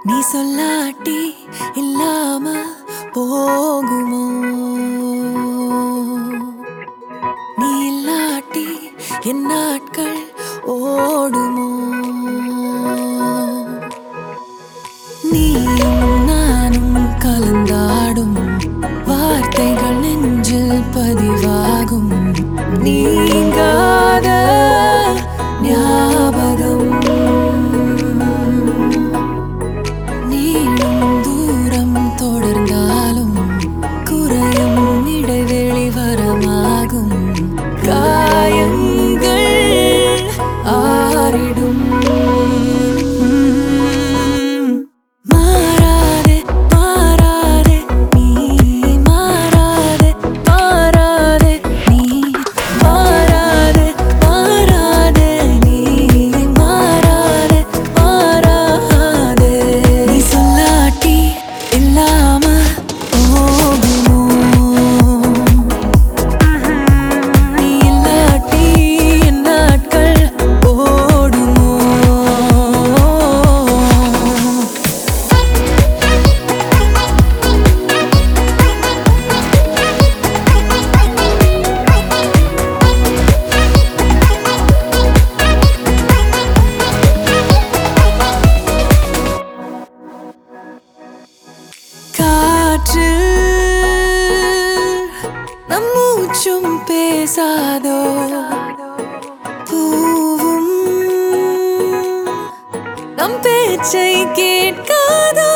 நீ சொல்லாட்டி இல்லாம போகுமோ நீ இல்லாட்டி என் நாட்கள் ஓடுமோ நீயும் நானும் கலந்தாடும் வார்த்தைகள் நெஞ்சில் பதிவாகும் நீங்காத ஞாபகம் நீளும் தூரம் தொடர்ந்தாலும் குறையும் இடைவெளி வரமாகும் காயங்கள் ஆறிடும் மாறாதே மாறாதே நீ மாறாதே மாறாதே நீ மாறாதே மாறாதே நீ மாறாதே மாறாதே நீ சொல்லாட்டி இல்லாம போகுமோ நீ இல்லாட்டி என் நாட்கள் ஓடுமோ காற்று நம் மூச்சும் பேசாதோ பூவும் நம் பேச்சை கேட்காதோ